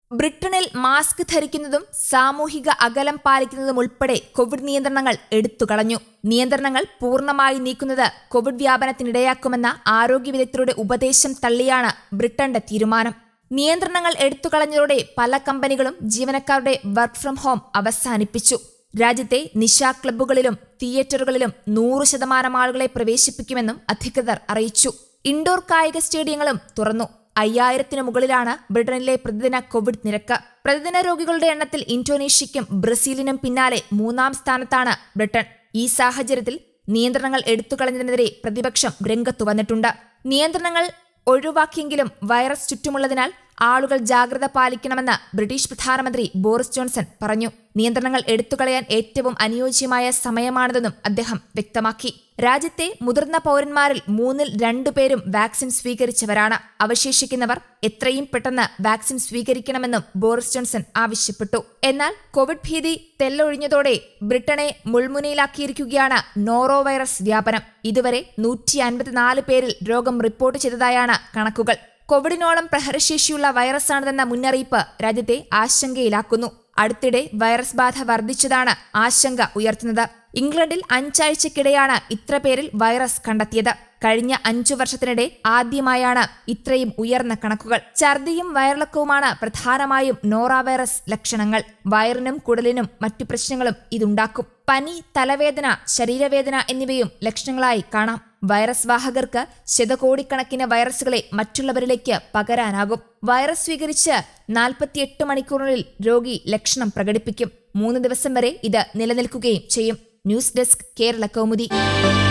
ബ്രിട്ടനിൽ മാസ്ക് ധരിക്കുന്നതും സാമൂഹിക അകലം പാലിക്കുന്നതും ഉൾപ്പെടെ കോവിഡ് നിയന്ത്രണങ്ങൾ എടുത്തുകളഞ്ഞു നിയന്ത്രണങ്ങൾ പൂർണ്ണമായി നീക്കുന്നത് കോവിഡ് വ്യാപനത്തിനിടയാക്കുമെന്ന ആരോഗ്യ വിദഗ്ധരുടെ ഉപദേശം തള്ളിയാണ് ബ്രിട്ടന്റെ തീരുമാനം നിയന്ത്രണങ്ങൾ എടുത്തുകളഞ്ഞതോടെ പല കമ്പനികളും ജീവനക്കാരുടെ വർക്ക് ഫ്രം ഹോം അവസാനിപ്പിച്ചു രാജ്യത്തെ നിശാ ക്ലബ്ബുകളിലും തിയേറ്ററുകളിലും നൂറ് ശതമാനം ആളുകളെ പ്രവേശിപ്പിക്കുമെന്നും അധികൃതർ അറിയിച്ചു ഇൻഡോർ കായിക സ്റ്റേഡിയങ്ങളും തുറന്നു അയ്യായിരത്തിനു മുകളിലാണ് ബ്രിട്ടനിലെ പ്രതിദിന കോവിഡ് നിരക്ക് പ്രതിദിന രോഗികളുടെ എണ്ണത്തിൽ ഇന്തോനേഷ്യയ്ക്കും ബ്രസീലിനും പിന്നാലെ മൂന്നാം സ്ഥാനത്താണ് ബ്രിട്ടൻ ഈ സാഹചര്യത്തിൽ നിയന്ത്രണങ്ങൾ എടുത്തുകളഞ്ഞതിനെതിരെ പ്രതിപക്ഷം രംഗത്തു വന്നിട്ടുണ്ട് നിയന്ത്രണങ്ങൾ ഒഴിവാക്കിയെങ്കിലും വൈറസ് ചുറ്റുമുള്ളതിനാൽ ആളുകൾ ജാഗ്രത പാലിക്കണമെന്ന് ബ്രിട്ടീഷ് പ്രധാനമന്ത്രി ബോറിസ് ജോൺസൺ പറഞ്ഞു നിയന്ത്രണങ്ങൾ എടുത്തുകളയാൻ ഏറ്റവും അനുയോജ്യമായ സമയമാണിതെന്നും അദ്ദേഹം വ്യക്തമാക്കി രാജ്യത്തെ മുതിർന്ന പൗരന്മാരിൽ മൂന്നിൽ രണ്ടുപേരും വാക്സിൻ സ്വീകരിച്ചവരാണ് അവശേഷിക്കുന്നവർ എത്രയും പെട്ടെന്ന് വാക്സിൻ സ്വീകരിക്കണമെന്നും ബോറിസ് ജോൺസൺ ആവശ്യപ്പെട്ടു എന്നാൽ കോവിഡ് ഭീതി തെല്ലൊഴിഞ്ഞതോടെ ബ്രിട്ടനെ മുൾമുനയിലാക്കിയിരിക്കുകയാണ് നോറോ വൈറസ് വ്യാപനം ഇതുവരെ നൂറ്റി അൻപത്തിനാല് പേരിൽ രോഗം റിപ്പോർട്ട് ചെയ്തതായാണ് കണക്കുകൾ കോവിഡിനോളം പ്രഹരശേഷിയുള്ള വൈറസാണിതെന്ന മുന്നറിയിപ്പ് രാജ്യത്തെ ആശങ്കയിലാക്കുന്നു അടുത്തിടെ വൈറസ് ബാധ വർദ്ധിച്ചതാണ് ആശങ്ക ഉയർത്തുന്നത് ഇംഗ്ലണ്ടിൽ അഞ്ചാഴ്ചക്കിടെയാണ് ഇത്ര പേരിൽ വൈറസ് കണ്ടെത്തിയത് കഴിഞ്ഞ അഞ്ചു വർഷത്തിനിടെ ആദ്യമായാണ് ഇത്രയും ഉയർന്ന കണക്കുകൾ ഛർദിയും വയറിളക്കവുമാണ് പ്രധാനമായും നോറ വൈറസ് ലക്ഷണങ്ങൾ വയറിനും കുടലിനും മറ്റു പ്രശ്നങ്ങളും ഇതുണ്ടാക്കും പനി തലവേദന ശരീരവേദന എന്നിവയും ലക്ഷണങ്ങളായി കാണാം വൈറസ് വാഹകർക്ക് ശതകോടിക്കണക്കിന് വൈറസുകളെ മറ്റുള്ളവരിലേക്ക് പകരാനാകും വൈറസ് സ്വീകരിച്ച് നാൽപ്പത്തിയെട്ട് മണിക്കൂറിനുള്ളിൽ രോഗി ലക്ഷണം പ്രകടിപ്പിക്കും മൂന്ന് ദിവസം വരെ ഇത് നിലനിൽക്കുകയും ചെയ്യും ന്യൂസ് ഡെസ്ക് കേരള കൗമുദി